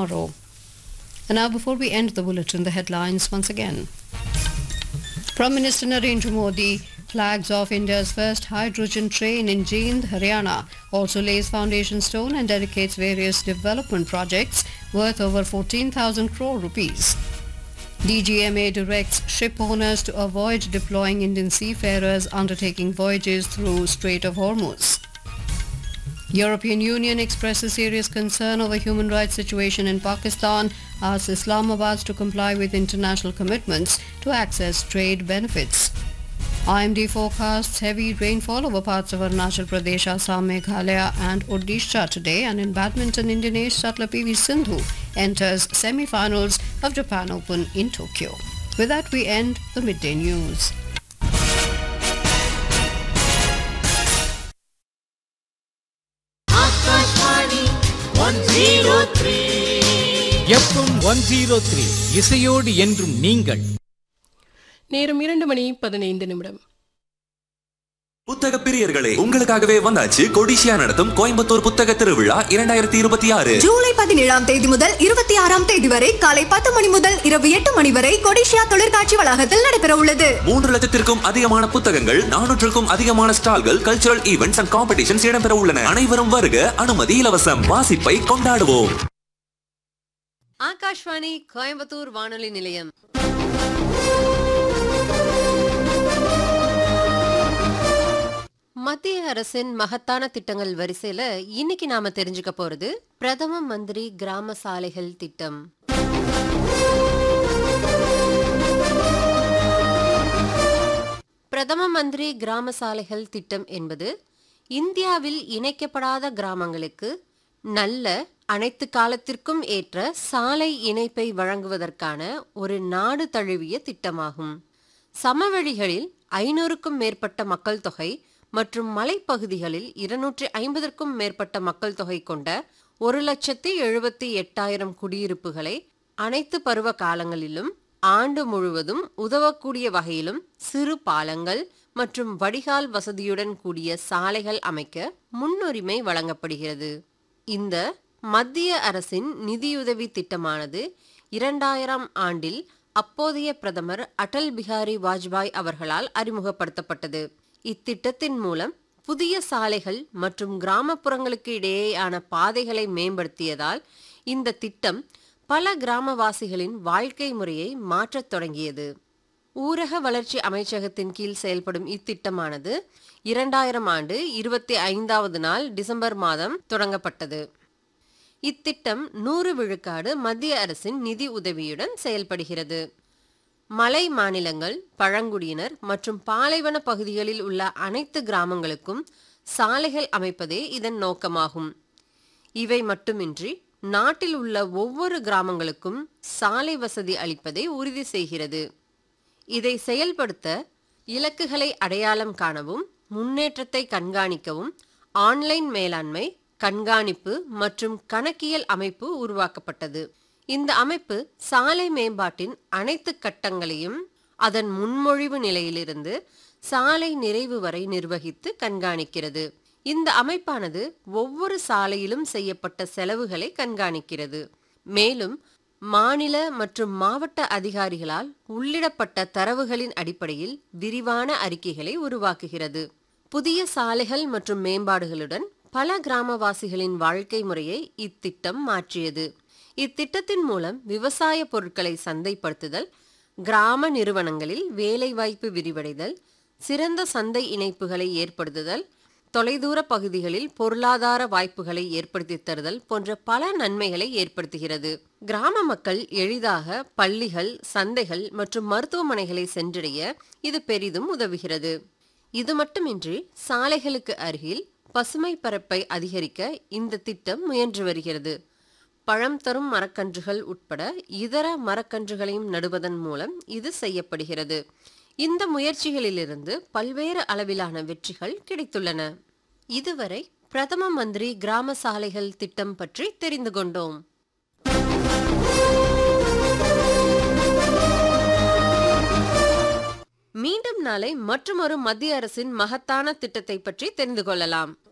tomorrow. And now, before we end the bulletin, the headlines once again. Prime Minister Narendra Modi flags off India's first hydrogen train in Jind, Haryana, also lays foundation stone and dedicates various development projects worth over 14,000 crore rupees. DGMA directs ship owners to avoid deploying Indian seafarers undertaking voyages through Strait of Hormuz. European Union expresses serious concern over human rights situation in Pakistan, asks Islamabad to comply with international commitments to access trade benefits. IMD forecasts heavy rainfall over parts of Arunachal Pradesh, Assam, Meghalaya and Odisha today and in badminton Indian ace shuttler PV Sindhu enters semi-finals of Japan Open in Tokyo. With that we end the midday news. Akashvani one zero three FM one zero three இசையோடு என்றும் நீங்கள் நேரம் இரண்டு மணி பதினைந்து நிமிடம் புத்தக பிரியர்களே உங்களுக்காகவே வந்தாச்சு கொடிசியா நடத்தும் கோயம்புத்தூர் புத்தக திருவிழா இரண்டாயிரத்தி இருபத்தி ஆறு ஜூலை பதினேழாம் தேதி முதல் இருபத்தி ஆறாம் தேதி வரை காலை பத்து மணி முதல் இரவு எட்டு மணி வரை கொடிஷியா தொழிற்காட்சி வளாகத்தில் நடைபெற உள்ளது மூன்று லட்சத்திற்கும் அதிகமான புத்தகங்கள் நானூற்றுக்கும் அதிகமான ஸ்டால்கள் கல்ச்சுரல் ஈவெண்ட்ஸ் அண்ட் காம்படிஷன்ஸ் இடம்பெற உள்ளன அனைவரும் வருக அனுமதி இலவசம் வாசிப்பை கொண்டாடுவோம் ஆகாஷ்வாணி கோயம்புத்தூர் வானொலி நிலையம் மத்திய அரசின் மகத்தான திட்டங்கள் வரிசையில இன்னைக்கு நாம தெரிஞ்சுக்க போறது பிரதம மந்திரி கிராம சாலைகள் திட்டம் பிரதம மந்திரி கிராம சாலைகள் திட்டம் என்பது இந்தியாவில் இணைக்கப்படாத கிராமங்களுக்கு நல்ல அனைத்து காலத்திற்கும் ஏற்ற சாலை இணைப்பை வழங்குவதற்கான ஒரு நாடு தழுவிய திட்டமாகும் சமவெளிகளில் ஐநூறுக்கும் மேற்பட்ட மக்கள் தொகை மற்றும் மலைப்பகுதிகளில் இருநூற்றி ஐம்பதற்கும் மேற்பட்ட மக்கள் தொகை கொண்ட ஒரு லட்சத்தி எழுபத்தி எட்டாயிரம் குடியிருப்புகளை அனைத்து பருவ காலங்களிலும் ஆண்டு முழுவதும் உதவக்கூடிய வகையிலும் சிறு பாலங்கள் மற்றும் வடிகால் வசதியுடன் கூடிய சாலைகள் அமைக்க முன்னுரிமை வழங்கப்படுகிறது இந்த மத்திய அரசின் நிதியுதவி திட்டமானது இரண்டாயிரம் ஆண்டில் அப்போதைய பிரதமர் அடல் பிகாரி வாஜ்பாய் அவர்களால் அறிமுகப்படுத்தப்பட்டது இத்திட்டத்தின் மூலம் புதிய சாலைகள் மற்றும் கிராமப்புறங்களுக்கு இடையேயான பாதைகளை மேம்படுத்தியதால் இந்த திட்டம் பல கிராமவாசிகளின் வாழ்க்கை முறையை மாற்றத் தொடங்கியது ஊரக வளர்ச்சி அமைச்சகத்தின் கீழ் செயல்படும் இத்திட்டமானது இரண்டாயிரம் ஆண்டு இருபத்தி ஐந்தாவது நாள் டிசம்பர் மாதம் தொடங்கப்பட்டது இத்திட்டம் நூறு விழுக்காடு மத்திய அரசின் நிதி உதவியுடன் செயல்படுகிறது மலை மாநிலங்கள் பழங்குடியினர் மற்றும் பாலைவன பகுதிகளில் உள்ள அனைத்து கிராமங்களுக்கும் சாலைகள் அமைப்பதே இதன் நோக்கமாகும் இவை மட்டுமின்றி நாட்டில் உள்ள ஒவ்வொரு கிராமங்களுக்கும் சாலை வசதி அளிப்பதை உறுதி செய்கிறது இதை செயல்படுத்த இலக்குகளை அடையாளம் காணவும் முன்னேற்றத்தை கண்காணிக்கவும் ஆன்லைன் மேலாண்மை கண்காணிப்பு மற்றும் கணக்கியல் அமைப்பு உருவாக்கப்பட்டது இந்த அமைப்பு சாலை மேம்பாட்டின் அனைத்து கட்டங்களையும் அதன் முன்மொழிவு நிலையிலிருந்து சாலை நிறைவு வரை நிர்வகித்து கண்காணிக்கிறது இந்த அமைப்பானது ஒவ்வொரு சாலையிலும் செய்யப்பட்ட செலவுகளை கண்காணிக்கிறது மேலும் மாநில மற்றும் மாவட்ட அதிகாரிகளால் உள்ளிடப்பட்ட தரவுகளின் அடிப்படையில் விரிவான அறிக்கைகளை உருவாக்குகிறது புதிய சாலைகள் மற்றும் மேம்பாடுகளுடன் பல கிராமவாசிகளின் வாழ்க்கை முறையை இத்திட்டம் மாற்றியது இத்திட்டத்தின் மூலம் விவசாய பொருட்களை சந்தைப்படுத்துதல் கிராம நிறுவனங்களில் வேலைவாய்ப்பு விரிவடைதல் சிறந்த சந்தை இணைப்புகளை ஏற்படுத்துதல் தொலைதூர பகுதிகளில் பொருளாதார வாய்ப்புகளை ஏற்படுத்தி தருதல் போன்ற பல நன்மைகளை ஏற்படுத்துகிறது கிராம மக்கள் எளிதாக பள்ளிகள் சந்தைகள் மற்றும் மருத்துவமனைகளை சென்றடைய இது பெரிதும் உதவுகிறது இது மட்டுமின்றி சாலைகளுக்கு அருகில் பசுமை பரப்பை அதிகரிக்க இந்த திட்டம் முயன்று வருகிறது பழம் தரும் மரக்கன்றுகள் உட்பட இதர மரக்கன்றுகளையும் நடுவதன் மூலம் இது செய்யப்படுகிறது இந்த முயற்சிகளிலிருந்து பல்வேறு அளவிலான வெற்றிகள் கிடைத்துள்ளன இதுவரை பிரதம மந்திரி கிராம சாலைகள் திட்டம் பற்றி தெரிந்து கொண்டோம் மீண்டும் நாளை மற்றொரு மத்திய அரசின் மகத்தான திட்டத்தை பற்றி தெரிந்து கொள்ளலாம்